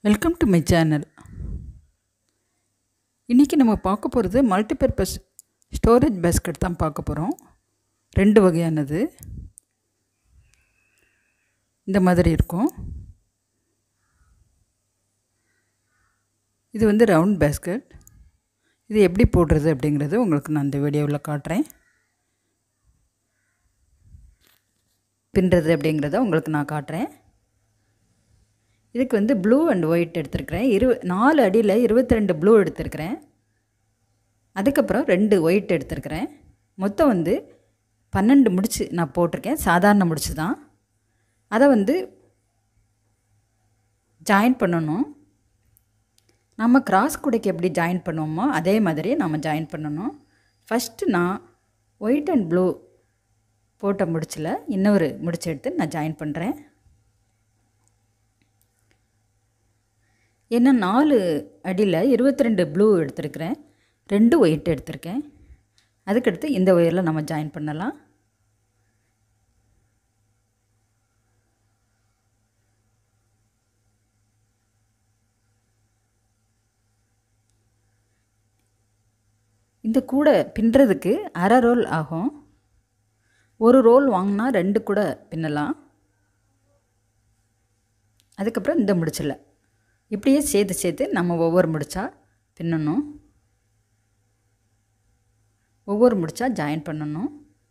welcome to my channel இன்றைக்கி நம்ம பார்க்க போகிறது மல்டிபர்பஸ் ஸ்டோரேஜ் பேஸ்கெட் தான் பார்க்க போகிறோம் ரெண்டு வகையானது இந்த மாதிரி இருக்கும் இது வந்து ரவுண்ட் பேஸ்கெட் இது எப்படி போடுறது அப்படிங்கிறது உங்களுக்கு நான் இந்த வீடியோவில் காட்டுறேன் பின்னுறது அப்படிங்கிறத உங்களுக்கு நான் காட்டுறேன் இதுக்கு வந்து ப்ளூ அண்ட் ஒயிட் எடுத்திருக்கிறேன் இரு நாலு அடியில் இருபத்தி ரெண்டு ப்ளூ எடுத்திருக்கிறேன் அதுக்கப்புறம் ரெண்டு ஒயிட் எடுத்திருக்கிறேன் மொத்தம் வந்து பன்னெண்டு முடிச்சு நான் போட்டிருக்கேன் சாதாரண முடிச்சு தான் அதை வந்து ஜாயின் பண்ணணும் நம்ம கிராஸ் கூடைக்கு எப்படி ஜாயின் பண்ணுவோமோ அதே மாதிரி நம்ம ஜாயின் பண்ணணும் ஃபஸ்ட்டு நான் ஒயிட் அண்ட் ப்ளூ போட்ட முடிச்சில் இன்னொரு முடிச்சு எடுத்து நான் ஜாயின் பண்ணுறேன் ஏன்னா நாலு அடியில் இருபத்தி ரெண்டு ப்ளூ எடுத்திருக்கிறேன் ரெண்டு ஒயிட் எடுத்திருக்கேன் அதுக்கடுத்து இந்த ஒயரில் நம்ம ஜாயின் பண்ணலாம் இந்த கூடை பின்னுறதுக்கு அரை ரோல் ஆகும் ஒரு ரோல் வாங்கினா ரெண்டு கூட பின்னலாம் அதுக்கப்புறம் இந்த முடிச்சில் இப்படியே சேர்த்து சேர்த்து நம்ம ஒவ்வொரு முடிச்சா பின்னணும் ஒவ்வொரு முடிச்சா ஜாயின் பண்ணணும்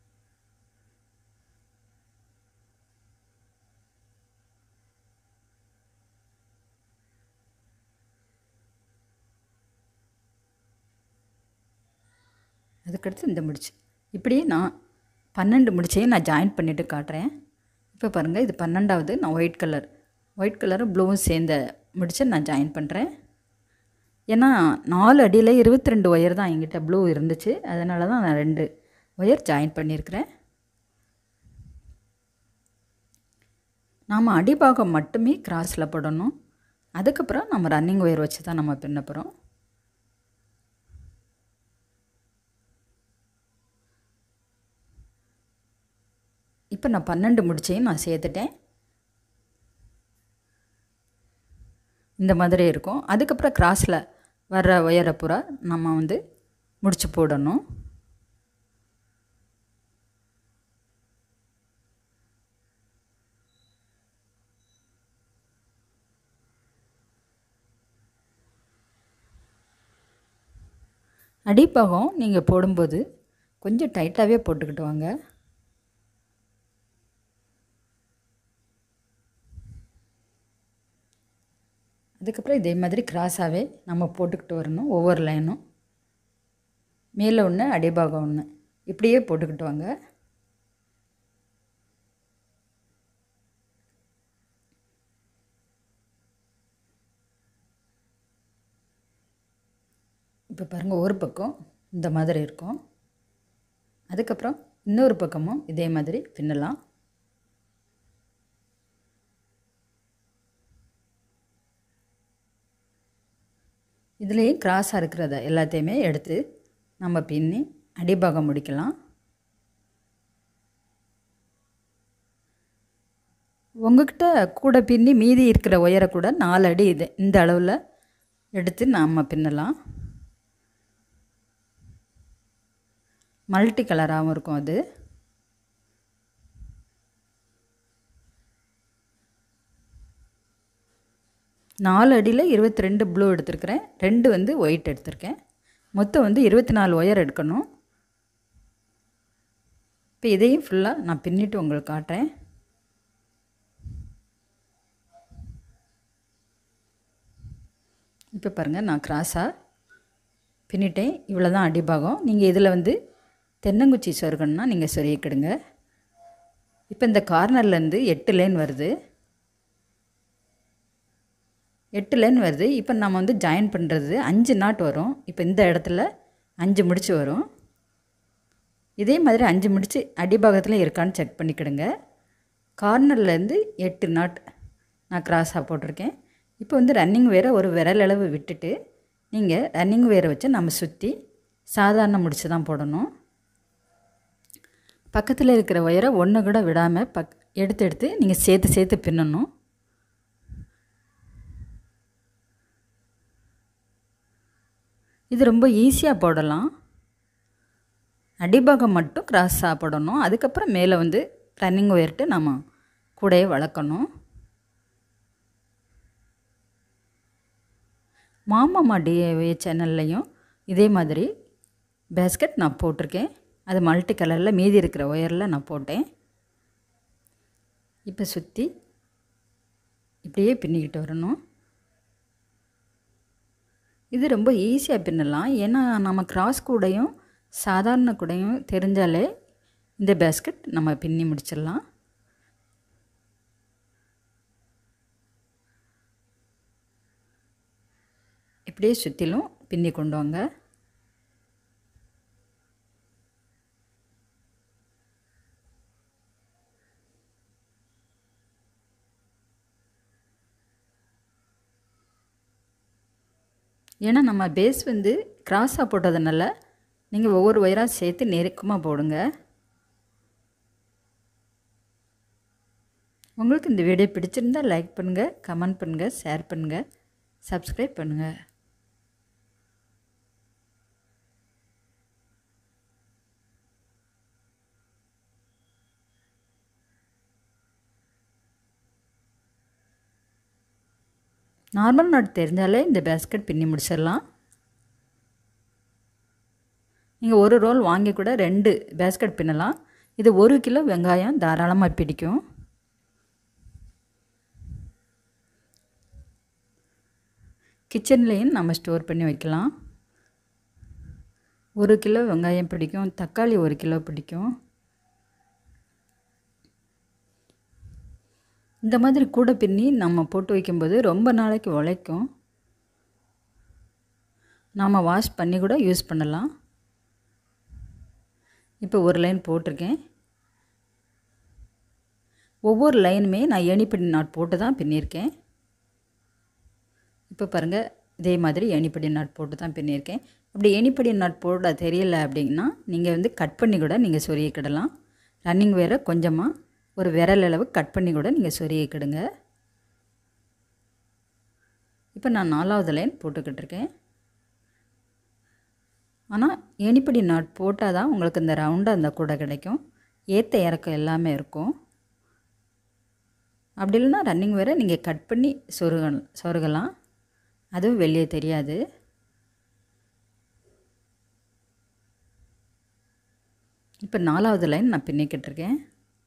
அதுக்கடுத்து இந்த முடிச்சு இப்படியே நான் பன்னெண்டு முடிச்சையும் நான் ஜாயின் பண்ணிவிட்டு காட்டுறேன் இப்போ பாருங்கள் இது பன்னெண்டாவது நான் ஒயிட் கலர் ஒயிட் கலரும் ப்ளூவும் சேர்ந்த முடிச்சு நான் ஜாயின் பண்ணுறேன் ஏன்னா நாலு அடியில் இருபத்தி ரெண்டு ஒயர் தான் எங்கிட்ட ப்ளூ இருந்துச்சு அதனால தான் நான் ரெண்டு ஒயர் ஜாயின் பண்ணியிருக்கிறேன் நாம் அடிபாகம் மட்டுமே கிராஸில் போடணும் அதுக்கப்புறம் நம்ம ரன்னிங் ஒயர் வச்சு தான் நம்ம பின்ன போகிறோம் இப்போ நான் பன்னெண்டு முடிச்சையும் நான் சேர்த்துட்டேன் இந்த மாதிரி இருக்கும் அதுக்கப்புறம் கிராஸில் வர்ற ஒயரை பூரா நம்ம வந்து முடிச்சு போடணும் அடிப்பாகம் நீங்கள் போடும்போது கொஞ்சம் டைட்டாகவே போட்டுக்கிட்டு வாங்க அதுக்கப்புறம் இதே மாதிரி கிராஸாகவே நம்ம போட்டுக்கிட்டு வரணும் ஒவ்வொரு லைனும் மேலே ஒன்று அடிபாகம் ஒன்று இப்படியே போட்டுக்கிட்டு வாங்க இப்போ பாருங்கள் ஒரு பக்கம் இந்த மாதிரி இருக்கும் அதுக்கப்புறம் இன்னொரு பக்கமும் இதே மாதிரி பின்னலாம் இதுலேயும் கிராஸாக இருக்கிறத எல்லாத்தையுமே எடுத்து நம்ம பின்னி அடிபாகம் முடிக்கலாம் உங்ககிட்ட கூட பின்னி மீதி இருக்கிற ஒயரை கூட நாலு அடி இது இந்த அளவில் எடுத்து நாம் பின்னலாம் மல்டி கலராகவும் இருக்கும் அது நாலு அடியில் இருபத்தி ரெண்டு ப்ளூ எடுத்திருக்கிறேன் ரெண்டு வந்து ஒயிட் எடுத்திருக்கேன் மொத்தம் வந்து இருபத்தி நாலு ஒயர் எடுக்கணும் இப்போ இதையும் ஃபுல்லாக நான் பின்னிட்டு உங்களுக்கு காட்டுறேன் இப்போ பாருங்கள் நான் கிராஸாக பின்னிட்டேன் இவ்வளோ தான் அடிபாகம் நீங்கள் இதில் வந்து தென்னங்குச்சி சொருகணுன்னா நீங்கள் சொருகிக்கிடுங்க இப்போ இந்த கார்னர்லேருந்து எட்டு லைன் வருது எட்டு லைன் வருது இப்போ நம்ம வந்து ஜாயின் பண்ணுறது அஞ்சு நாட் வரும் இப்போ இந்த இடத்துல அஞ்சு முடிச்சு வரும் இதே மாதிரி அஞ்சு முடிச்சு அடிபாகத்தில் இருக்கான்னு செக் பண்ணிக்கிடுங்க கார்னர்லேருந்து எட்டு நாட் நான் கிராஸாக போட்டிருக்கேன் இப்போ வந்து ரன்னிங் வேரை ஒரு விரல் அளவு விட்டுட்டு நீங்கள் ரன்னிங் வேரை வச்சு நம்ம சுற்றி சாதாரண முடிச்சு தான் போடணும் பக்கத்தில் இருக்கிற ஒயரை ஒன்று கூட விடாமல் பக் எடுத்து எடுத்து நீங்கள் சேர்த்து சேர்த்து பின்னணும் இது ரொம்ப ஈஸியாக போடலாம் அடிபாகம் மட்டும் கிராஸாக போடணும் அதுக்கப்புறம் மேலே வந்து ரன்னிங் ஒயர்ட்டு நம்ம கூடையே வளர்க்கணும் மாமாமா டிஏவே சேனல்லையும் இதே மாதிரி பேஸ்கெட் நான் போட்டிருக்கேன் அது மல்டி கலரில் மீதி இருக்கிற ஒயரில் நான் போட்டேன் இப்போ சுற்றி இப்படியே பின்னிக்கிட்டு வரணும் இது ரொம்ப ஈஸியாக பின்னலாம் ஏன்னா நம்ம கிராஸ் கூடையும் சாதாரண கூடையும் தெரிஞ்சாலே இந்த பேஸ்கெட் நம்ம பின்னி முடிச்சிடலாம் இப்படியே சுற்றிலும் பின்னி கொண்டு வாங்க ஏன்னா நம்ம பேஸ் வந்து கிராஸாக போட்டதுனால நீங்கள் ஒவ்வொரு ஒயராக சேர்த்து நெருக்கமாக போடுங்க உங்களுக்கு இந்த வீடியோ பிடிச்சிருந்தால் லைக் பண்ணுங்கள் கமெண்ட் பண்ணுங்கள் ஷேர் பண்ணுங்கள் சப்ஸ்கிரைப் பண்ணுங்கள் நார்மல் நாட் தெரிஞ்சாலே இந்த பேஸ்கெட் பின்னி முடிச்சிடலாம் நீங்கள் ஒரு ரோல் வாங்கி கூட ரெண்டு பேஸ்கெட் பின்னலாம் இது ஒரு கிலோ வெங்காயம் தாராளமாக பிடிக்கும் கிச்சன்லேயும் நம்ம ஸ்டோர் பண்ணி வைக்கலாம் ஒரு கிலோ வெங்காயம் பிடிக்கும் தக்காளி ஒரு கிலோ பிடிக்கும் இந்த மாதிரி கூடை பின்னி நம்ம போட்டு வைக்கும்போது ரொம்ப நாளைக்கு உழைக்கும் நாம் வாஷ் பண்ணி கூட யூஸ் பண்ணலாம் இப்போ ஒரு லைன் போட்டிருக்கேன் ஒவ்வொரு லைனுமே நான் ஏணிப்படி நாட் போட்டு தான் பின்னியிருக்கேன் இப்போ பாருங்கள் இதே மாதிரி ஏணிப்படி நாட் போட்டு தான் பின்னியிருக்கேன் அப்படி ஏணிப்படி நாட் போட தெரியல அப்படின்னா நீங்கள் வந்து கட் பண்ணி கூட நீங்கள் சொருகிக்கிடலாம் ரன்னிங் வேற கொஞ்சமாக ஒரு விரல் அளவு கட் பண்ணி கூட நீங்கள் சொருகிக்கிடுங்க இப்போ நான் நாலாவது லைன் போட்டுக்கிட்டு இருக்கேன் ஆனால் ஏணிப்படி நாட் போட்டால் தான் உங்களுக்கு இந்த ரவுண்டாக அந்த கூடை கிடைக்கும் ஏற்ற இறக்கம் எல்லாமே இருக்கும் அப்படி இல்லைன்னா ரன்னிங் வேறு நீங்கள் கட் பண்ணி சொருக சொருகலாம் அதுவும் வெளியே தெரியாது இப்போ நாலாவது லைன் நான் பின்னிக்கிட்டு இருக்கேன்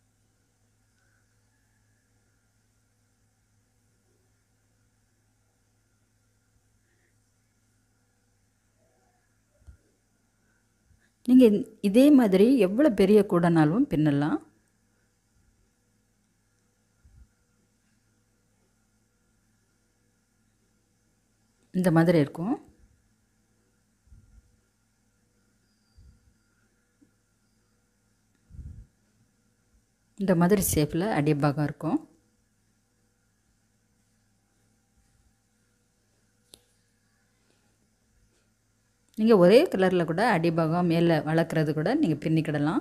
நீங்கள் இதே மாதிரி எவ்வளோ பெரிய கூடனாலும் பின்னலாம் இந்த மாதிரி இருக்கும் இந்த மாதிரி ஷேப்பில் அடிபாகம் இருக்கும் நீங்கள் ஒரே கலரில் கூட அடிபாகம் மேலே வளர்க்குறது கூட நீங்கள் பின்னிக்கிடலாம்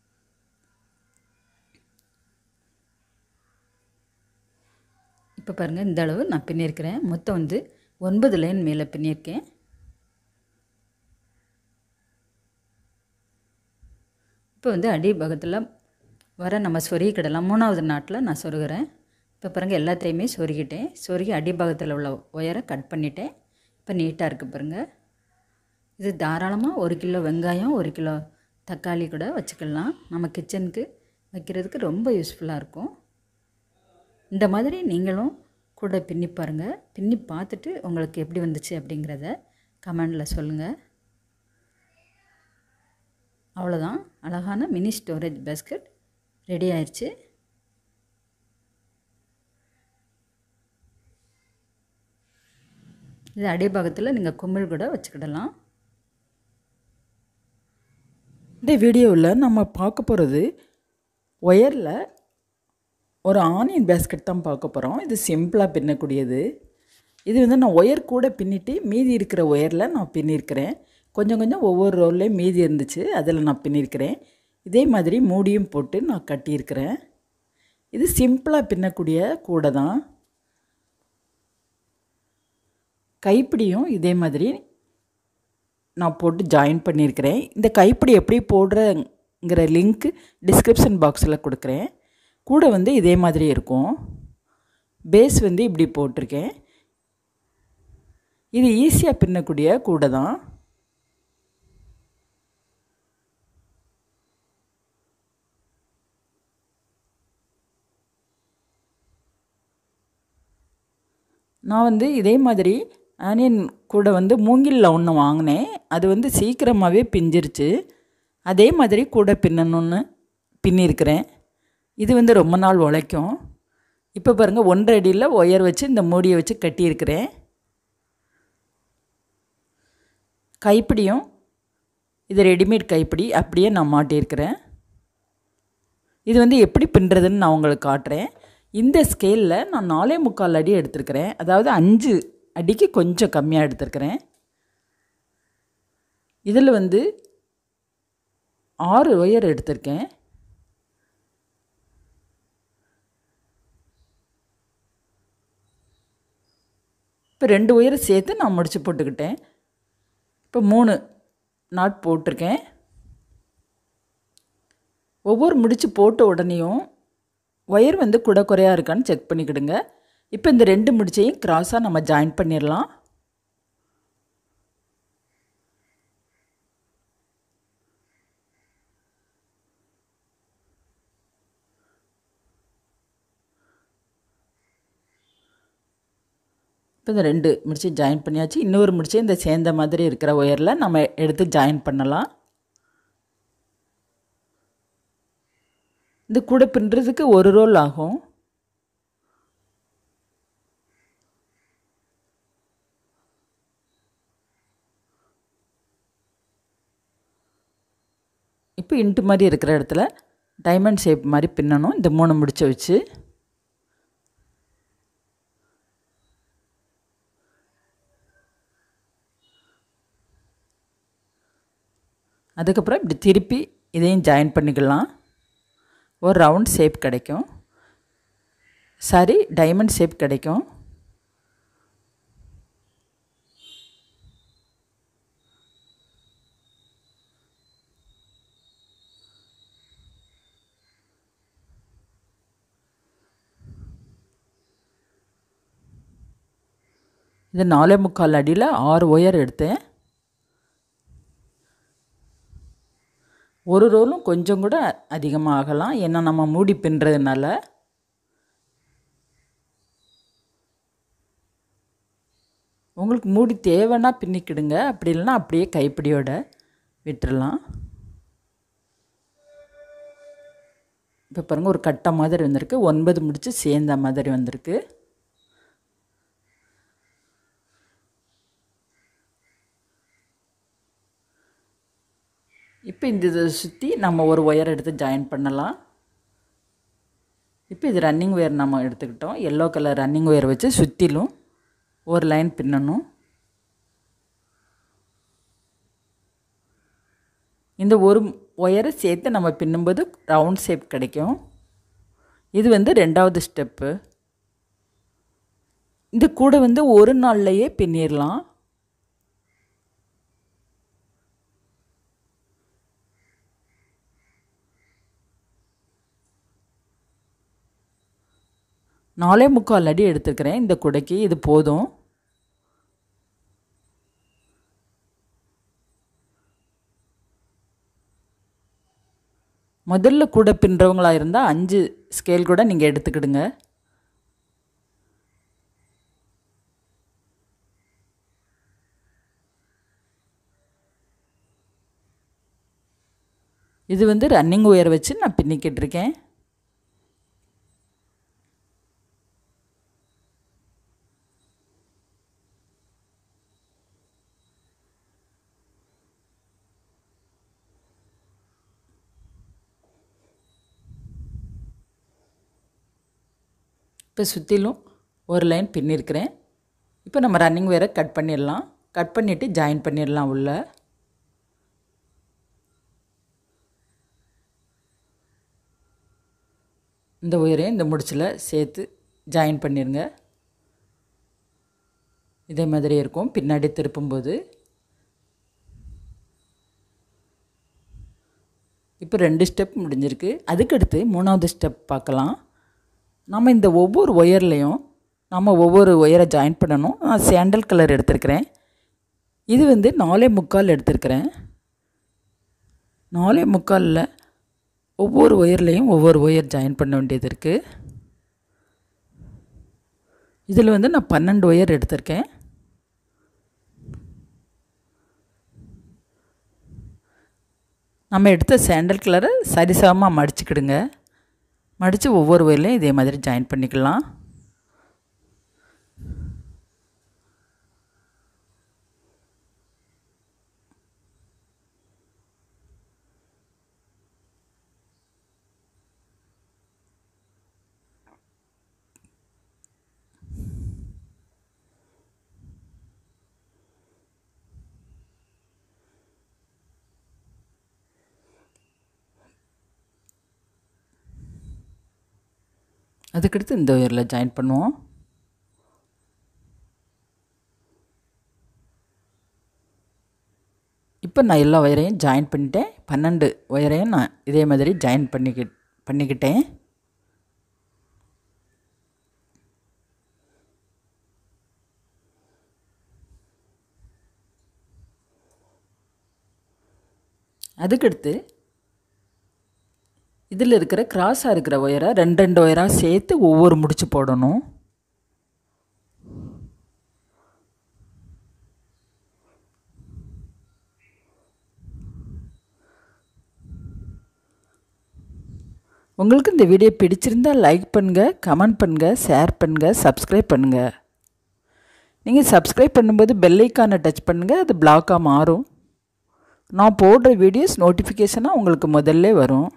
இப்போ பாருங்கள் இந்த அளவு நான் பின்னியிருக்கிறேன் மொத்தம் வந்து ஒன்பது லைன் மேலே பின்னியிருக்கேன் இப்போ வந்து அடிபாகத்தில் வர நம்ம சொருகிக்கிடலாம் மூணாவது நாட்டில் நான் சொருகிறேன் இப்போ பாருங்கள் எல்லாத்தையுமே சொருகிட்டேன் சொருகி அடிபாகத்தில் உள்ள ஒயரை கட் பண்ணிட்டேன் இப்போ நீட்டாக இருக்குது பாருங்கள் இது தாராளமாக ஒரு கிலோ வெங்காயம் ஒரு கிலோ தக்காளி கூட வச்சுக்கலாம் நம்ம கிச்சனுக்கு வைக்கிறதுக்கு ரொம்ப யூஸ்ஃபுல்லாக இருக்கும் இந்த மாதிரி நீங்களும் கூட பின்னி பாருங்கள் பின்னி பார்த்துட்டு உங்களுக்கு எப்படி வந்துச்சு அப்படிங்கிறத கமெண்டில் சொல்லுங்கள் அவ்வளோதான் அழகான மினி ஸ்டோரேஜ் பேஸ்கெட் ரெடி ஆயிடுச்சு இது அடிபாகத்தில் நீங்கள் குமிழ் கூட வச்சுக்கிடலாம் இந்த வீடியோவில் நம்ம பார்க்க போகிறது ஒயரில் ஒரு ஆனியன் பேஸ்கெட் தான் பார்க்க போகிறோம் இது சிம்பிளாக பின்னக்கூடியது இது வந்து நான் ஒயர் கூட பின்னிட்டு மீதி இருக்கிற ஒயரில் நான் பின்னிருக்கிறேன் கொஞ்சம் கொஞ்சம் ஒவ்வொரு ரோல்லையும் மீதி இருந்துச்சு அதில் நான் பின்னிருக்கிறேன் இதே மாதிரி மூடியும் போட்டு நான் கட்டியிருக்கிறேன் இது சிம்பிளாக பின்னக்கூடிய கூடை தான் கைப்பிடியும் இதே மாதிரி நான் போட்டு ஜாயின் பண்ணியிருக்கிறேன் இந்த கைப்பிடி எப்படி போடுறங்கிற லிங்க் டிஸ்கிரிப்ஷன் பாக்ஸில் கொடுக்குறேன் கூட வந்து இதே மாதிரி இருக்கும் பேஸ் வந்து இப்படி போட்டிருக்கேன் இது ஈஸியாக பின்னக்கூடிய கூட தான் நான் வந்து இதே மாதிரி ஆனியன் கூட வந்து மூங்கிலில் ஒன்று வாங்கினேன் அது வந்து சீக்கிரமாகவே பிஞ்சிருச்சு அதே மாதிரி கூட பின்னணுன்னு பின்னிருக்கிறேன் இது வந்து ரொம்ப நாள் உழைக்கும் இப்போ பாருங்கள் ஒன்றரை அடியில் ஒயர் வச்சு இந்த மூடியை வச்சு கட்டியிருக்கிறேன் கைப்பிடியும் இது ரெடிமேட் கைப்பிடி அப்படியே நான் மாட்டியிருக்கிறேன் இது வந்து எப்படி பின்னுறதுன்னு நான் உங்களுக்கு காட்டுறேன் இந்த ஸ்கேலில் நான் நாலே முக்கால் அடி எடுத்திருக்கிறேன் அதாவது அஞ்சு அடிக்கு கொஞ்சம் கம்மியாக எடுத்திருக்கிறேன் இதில் வந்து ஆறு ஒயர் எடுத்திருக்கேன் இப்போ ரெண்டு ஒயரை சேர்த்து நான் முடிச்சு போட்டுக்கிட்டேன் இப்போ மூணு நாட் போட்டிருக்கேன் ஒவ்வொரு முடிச்சு போட்ட உடனேயும் ஒயர் வந்து கூட குறையாக இருக்கான்னு செக் பண்ணிக்கிடுங்க இப்போ இந்த ரெண்டு முடிச்சையும் கிராஸாக நம்ம ஜாயின் பண்ணிடலாம் இப்போ இந்த ரெண்டு முடிச்சு ஜாயின் பண்ணியாச்சு இன்னொரு முடிச்சு இந்த சேர்ந்த மாதிரி இருக்கிற ஒயரில் நம்ம எடுத்து ஜாயின் பண்ணலாம் இந்த கூட பின்னுறதுக்கு ஒரு ரோல் ஆகும் இப்போ இன்ட்டு மாதிரி இருக்கிற இடத்துல டைமண்ட் ஷேப் மாதிரி பின்னணும் இந்த மூணு முடிச்ச வச்சு அதுக்கப்புறம் இப்படி திருப்பி இதையும் ஜாயின் பண்ணிக்கலாம் ஒரு ரவுண்ட் ஷேப் கிடைக்கும் சாரி டைமண்ட் ஷேப் கிடைக்கும் இது நாலே முக்கால் அடியில் ஆறு ஒயர் எடுத்தேன் ஒரு ரோலும் கொஞ்சம் கூட அதிகமாக ஆகலாம் ஏன்னா நம்ம மூடி பின்னுறதுனால உங்களுக்கு மூடி தேவைன்னா பின்னிக்கிடுங்க அப்படி இல்லைன்னா அப்படியே கைப்பிடியோட விட்டுறலாம் இப்போ பாருங்கள் ஒரு கட்டை மாதிரி வந்திருக்கு ஒன்பது முடிச்சு சேர்ந்த மாதிரி வந்திருக்கு இப்போ இந்த இதை சுற்றி நம்ம ஒரு ஒயர் எடுத்து ஜாயின் பண்ணலாம் இப்போ இது ரன்னிங் ஒயர் நம்ம எடுத்துக்கிட்டோம் எல்லோ கலர் ரன்னிங் ஒயர் வச்சு சுற்றிலும் ஒரு லைன் பின்னணும் இந்த ஒரு ஒயரை சேர்த்து நம்ம பின்னும்போது ரவுண்ட் ஷேப் கிடைக்கும் இது வந்து ரெண்டாவது ஸ்டெப்பு இந்த கூட வந்து ஒரு நாள்லையே பின்னிடலாம் நாலே முக்கால் அடி எடுத்துக்கிறேன் இந்த குடைக்கு இது போதும் முதல்ல கூட பின்னுறவங்களா இருந்தால் அஞ்சு ஸ்கேல் கூட நீங்கள் எடுத்துக்கிடுங்க இது வந்து ரன்னிங் ஒயர் வச்சு நான் பின்னிக்கிட்டு இருக்கேன் இப்போ சுற்றிலும் ஒரு லைன் பின்னிருக்கிறேன் இப்போ நம்ம ரன்னிங் வேரை கட் பண்ணிடலாம் கட் பண்ணிவிட்டு ஜாயின் பண்ணிடலாம் உள்ள இந்த ஒயரையும் இந்த முடிச்சில் சேர்த்து ஜாயின் பண்ணிடுங்க இதே மாதிரி இருக்கும் பின்னாடி திருப்பும்போது இப்போ ரெண்டு ஸ்டெப் முடிஞ்சிருக்கு அதுக்கடுத்து மூணாவது ஸ்டெப் பார்க்கலாம் நம்ம இந்த ஒவ்வொரு ஒயர்லேயும் நம்ம ஒவ்வொரு ஒயரை ஜாயின் பண்ணணும் நான் சாண்டல் கலர் எடுத்திருக்கிறேன் இது வந்து நாலே முக்கால் எடுத்திருக்கிறேன் நாலே முக்காலில் ஒவ்வொரு ஒயர்லேயும் ஒவ்வொரு ஒயர் ஜாயின் பண்ண வேண்டியது இருக்குது இதில் வந்து நான் பன்னெண்டு ஒயர் எடுத்திருக்கேன் நம்ம எடுத்த சாண்டல் கலரை சரிசமமாக மடிச்சுக்கிடுங்க மடித்து ஒவ்வொரு ஒயர்லையும் இதே மாதிரி ஜாயின் பண்ணிக்கலாம் அதுக்கடுத்து இந்த ஒயரில் ஜாயின் பண்ணுவோம் இப்போ நான் எல்லா ஒயரையும் ஜாயின் பண்ணிட்டேன் பன்னெண்டு ஒயரையும் நான் இதே மாதிரி ஜாயின் பண்ணிக்கி பண்ணிக்கிட்டேன் அதுக்கடுத்து இதில் இருக்கிற கிராஸாக இருக்கிற ஒயரை ரெண்டு ரெண்டு ஒயராக சேர்த்து ஒவ்வொரு முடிச்சு போடணும் உங்களுக்கு இந்த வீடியோ பிடிச்சிருந்தால் லைக் பண்ணுங்கள் கமெண்ட் பண்ணுங்கள் ஷேர் பண்ணுங்கள் சப்ஸ்கிரைப் பண்ணுங்கள் நீங்கள் சப்ஸ்கிரைப் பண்ணும்போது பெல்லைக்கானை டச் பண்ணுங்கள் அது பிளாக்காக மாறும் நான் போடுற வீடியோஸ் நோட்டிஃபிகேஷனாக உங்களுக்கு முதல்ல வரும்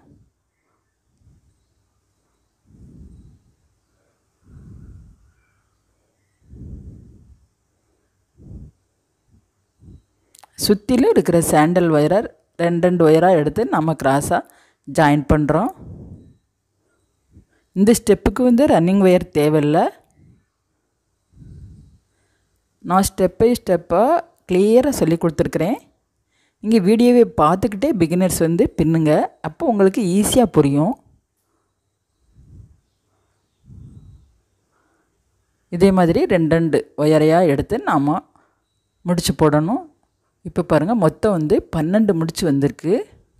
சுற்றிலும் இருக்கிற சாண்டல் ஒயரை ரெண்டு ரெண்டு ஒயராக எடுத்து நம்ம கிராஸாக ஜாயின் பண்ணுறோம் இந்த ஸ்டெப்புக்கு வந்து ரன்னிங் ஒயர் தேவையில்லை நான் ஸ்டெப் பை ஸ்டெப்பாக கிளியராக சொல்லி கொடுத்துருக்குறேன் இங்கே வீடியோவை பார்த்துக்கிட்டே பிகினர்ஸ் வந்து பின்னுங்க அப்போ உங்களுக்கு ஈஸியாக புரியும் இதே மாதிரி ரெண்டு ரெண்டு ஒயரையாக எடுத்து நாம் முடிச்சு போடணும் இப்போ பாருங்கள் மொத்தம் வந்து பன்னெண்டு முடிச்சு வந்திருக்கு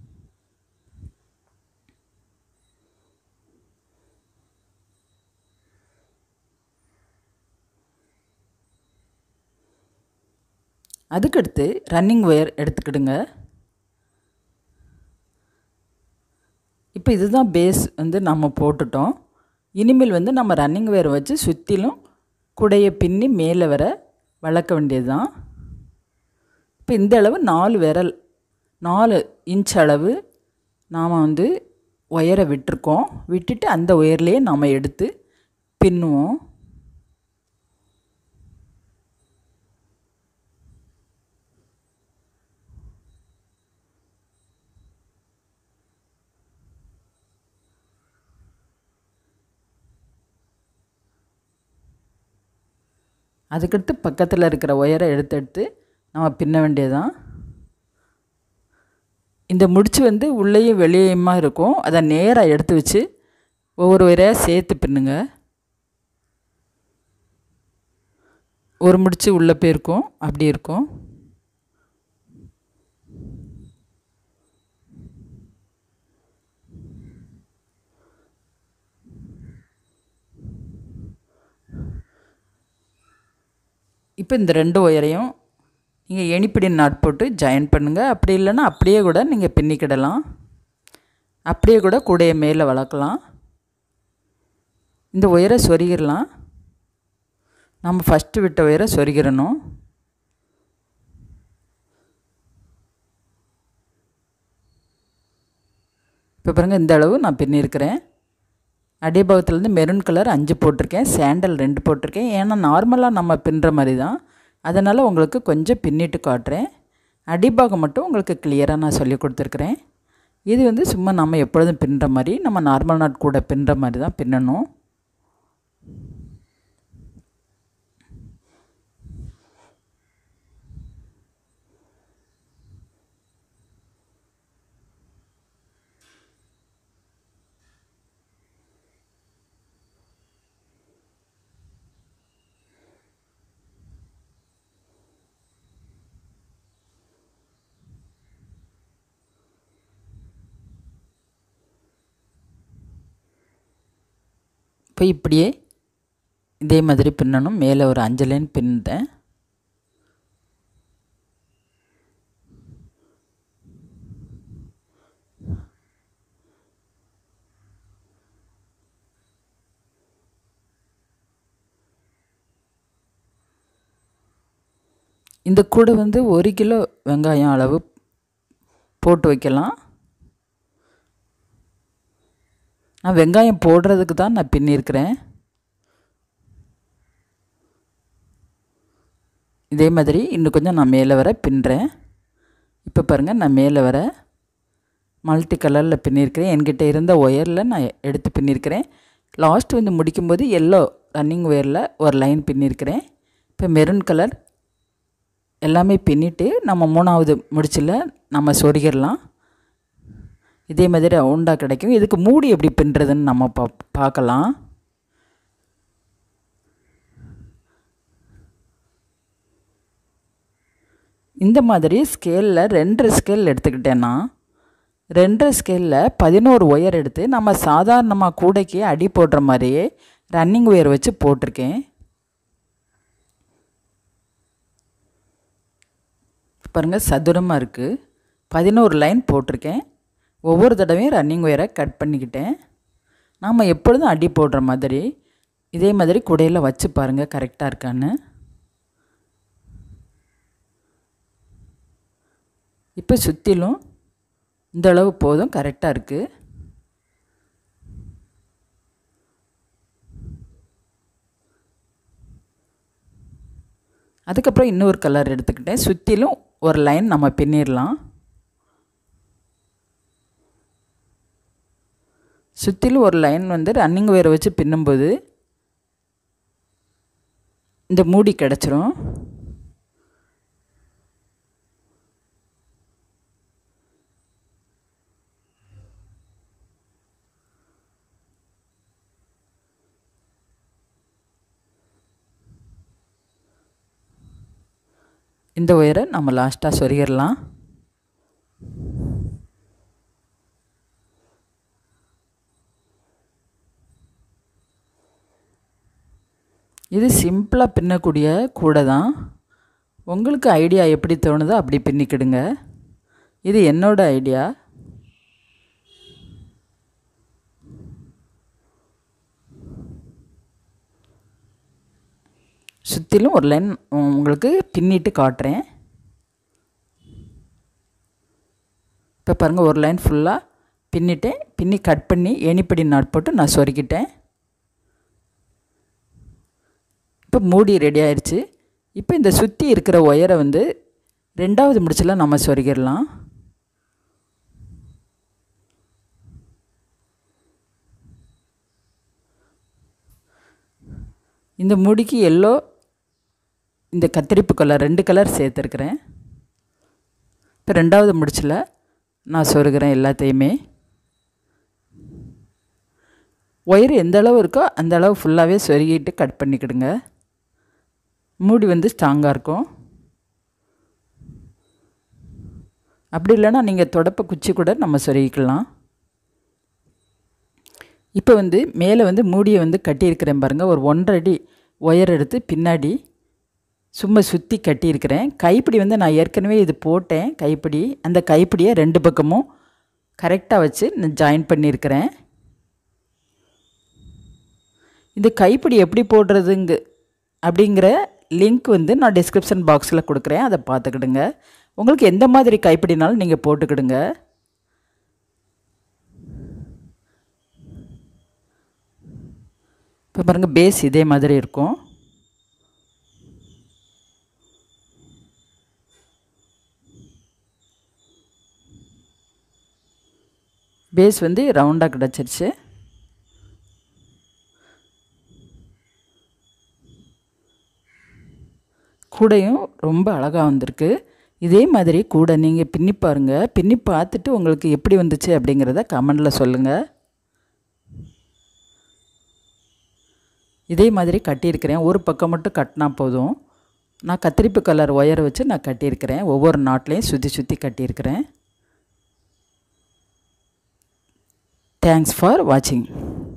அதுக்கடுத்து ரன்னிங் ஒயர் எடுத்துக்கிடுங்க இப்போ இதுதான் பேஸ் வந்து நம்ம போட்டுட்டோம் இனிமேல் வந்து நம்ம ரன்னிங் ஒயர் வச்சு சுற்றிலும் குடையை பின்னி மேலே வர வளர்க்க வேண்டியது தான் இப்போ இந்த அளவு நாலு விரல் நாலு இன்ச் அளவு நாம் வந்து ஒயரை விட்டுருக்கோம் விட்டுட்டு அந்த ஒயர்லேயே நாம் எடுத்து பின்னுவோம் அதுக்கடுத்து பக்கத்தில் இருக்கிற ஒயரை எடுத்து எடுத்து நம்ம பின்ன வேண்டியதுதான் இந்த முடிச்சு வந்து உள்ளேயும் வெளியேயுமா இருக்கும் அதை நேராக எடுத்து வச்சு ஒவ்வொரு ஒயரையாக சேர்த்து பின்னுங்க ஒரு முடிச்சு உள்ளே போயிருக்கும் அப்படி இருக்கும் இப்போ இந்த ரெண்டு ஒயரையும் நீங்கள் எணிப்படி நாட் போட்டு ஜாயின் பண்ணுங்கள் அப்படி இல்லைன்னா அப்படியே கூட நீங்கள் பின்னிக்கிடலாம் அப்படியே கூட கூடைய மேலே வளர்க்கலாம் இந்த ஒயரை சொருகிடலாம் நம்ம ஃபஸ்ட்டு விட்ட ஒயரை சொருகிடணும் இப்போ பாருங்கள் இந்த அளவு நான் பின்னிருக்கிறேன் அடிபாகத்துலேருந்து மெரூன் கலர் அஞ்சு போட்டிருக்கேன் சாண்டல் ரெண்டு போட்டிருக்கேன் ஏன்னா நார்மலாக நம்ம பின்னுற மாதிரி தான் அதனால் உங்களுக்கு கொஞ்சம் பின்னிட்டு காட்டுறேன் அடிபாகம் மட்டும் உங்களுக்கு கிளியராக நான் சொல்லி கொடுத்துருக்குறேன் இது வந்து சும்மா நம்ம எப்பொழுதும் பின்னுற மாதிரி நம்ம நார்மல் நாட் கூட பின்னுற மாதிரி தான் பின்னணும் இப்போ இப்படியே இதே மாதிரி பின்னணும் மேலே ஒரு அஞ்சு லைன் பின்னிட்டேன் இந்த கூடை வந்து ஒரு கிலோ வெங்காயம் அளவு போட்டு வைக்கலாம் நான் வெங்காயம் போடுறதுக்கு தான் நான் பின்னிருக்கிறேன் இதே மாதிரி இன்னும் கொஞ்சம் நான் மேலே வர பின்னுறேன் இப்போ பாருங்கள் நான் மேலே வர மல்டி கலரில் பின்னிருக்கிறேன் என்கிட்ட இருந்த ஒயரில் நான் எடுத்து பின்னிருக்கிறேன் லாஸ்ட் வந்து முடிக்கும்போது எல்லோ ரன்னிங் ஒயரில் ஒரு லைன் பின்னிருக்கிறேன் இப்போ மெரூன் கலர் எல்லாமே பின்னிட்டு நம்ம மூணாவது முடிச்சில் நம்ம சொருகிடலாம் இதே மாதிரி ரவுண்டாக கிடைக்கும் இதுக்கு மூடி எப்படி பின்னுறதுன்னு நம்ம பா பார்க்கலாம் இந்த மாதிரி ஸ்கேலில் ரெண்டரை ஸ்கேல் எடுத்துக்கிட்டேன்னா ரெண்டரை ஸ்கேலில் பதினோரு ஒயர் எடுத்து நம்ம சாதாரணமாக கூடைக்கு அடி போடுற மாதிரியே ரன்னிங் ஒயர் வச்சு போட்டிருக்கேன் பாருங்கள் சதுரமாக இருக்குது பதினோரு லைன் போட்டிருக்கேன் ஒவ்வொரு தடவையும் ரன்னிங் ஒயரை கட் பண்ணிக்கிட்டேன் நாம் எப்பொழுதும் அடி போடுற மாதிரி இதே மாதிரி குடையில் வச்சு பாருங்கள் கரெக்டாக இருக்கான்னு இப்போ சுற்றிலும் இந்த அளவு போதும் கரெக்டாக இருக்குது அதுக்கப்புறம் இன்னொரு கலர் எடுத்துக்கிட்டேன் சுற்றிலும் ஒரு லைன் நம்ம பின்னிடலாம் சுற்றிலும் ஒரு லைன் வந்து ரன்னிங் ஒயரை வச்சு பின்னும்போது இந்த மூடி கிடச்சிரும் இந்த ஒயரை நம்ம லாஸ்ட்டாக சொருகிடலாம் இது சிம்பிளாக பின்னக்கூடிய கூடை தான் உங்களுக்கு ஐடியா எப்படி தோணுதோ அப்படி பின்னிக்கிடுங்க இது என்னோட ஐடியா சுற்றிலும் ஒரு லைன் உங்களுக்கு பின்னிட்டு காட்டுறேன் இப்போ பாருங்கள் ஒரு லைன் ஃபுல்லாக பின்னிட்டேன் பின்னி கட் பண்ணி ஏணிப்படி நாட் போட்டு நான் சொருக்கிட்டேன் இப்போ மூடி ரெடி ஆயிடுச்சு இப்போ இந்த சுற்றி இருக்கிற ஒயரை வந்து ரெண்டாவது முடிச்சில் நம்ம சொருகிடலாம் இந்த முடிக்கு எல்லோ இந்த கத்திரிப்பு கலர் ரெண்டு கலர் சேர்த்துருக்குறேன் இப்போ ரெண்டாவது முடிச்சில் நான் சொருகிறேன் எல்லாத்தையுமே ஒயர் எந்த அளவு இருக்கோ அந்த அளவு ஃபுல்லாகவே சொருகிட்டு கட் பண்ணிக்கிடுங்க மூடி வந்து ஸ்ட்ராங்காக இருக்கும் அப்படி இல்லைன்னா நீங்கள் தொடப்ப குச்சி கூட நம்ம சொருகிக்கலாம் இப்போ வந்து மேலே வந்து மூடியை வந்து கட்டியிருக்கிறேன் பாருங்கள் ஒரு ஒன்றரை அடி ஒயர் எடுத்து பின்னாடி சும்மா சுற்றி கட்டியிருக்கிறேன் கைப்பிடி வந்து நான் ஏற்கனவே இது போட்டேன் கைப்பிடி அந்த கைப்பிடியை ரெண்டு பக்கமும் கரெக்டாக வச்சு நான் ஜாயின் பண்ணியிருக்கிறேன் இந்த கைப்பிடி எப்படி போடுறதுங்க அப்படிங்கிற லிங்க் வந்து நான் டிஸ்கிரிப்ஷன் பாக்ஸில் கொடுக்குறேன் அதை பார்த்துக்கிடுங்க உங்களுக்கு எந்த மாதிரி கைப்பிடினாலும் நீங்கள் போட்டுக்கிடுங்க இப்போ பாருங்கள் பேஸ் இதே மாதிரி இருக்கும் பேஸ் வந்து ரவுண்டாக கிடச்சிருச்சு கூடையும் ரொம்ப அழகாக வந்திருக்கு இதே மாதிரி கூட நீங்கள் பின்னி பாருங்கள் பின்னி பார்த்துட்டு உங்களுக்கு எப்படி வந்துச்சு அப்படிங்கிறத கமெண்டில் சொல்லுங்கள் இதே மாதிரி கட்டியிருக்கிறேன் ஒரு பக்கம் மட்டும் கட்டினா போதும் நான் கத்திரிப்பு கலர் ஒயரை வச்சு நான் கட்டியிருக்கிறேன் ஒவ்வொரு நாட்லேயும் சுற்றி சுற்றி கட்டியிருக்கிறேன் தேங்க்ஸ் ஃபார் வாட்சிங்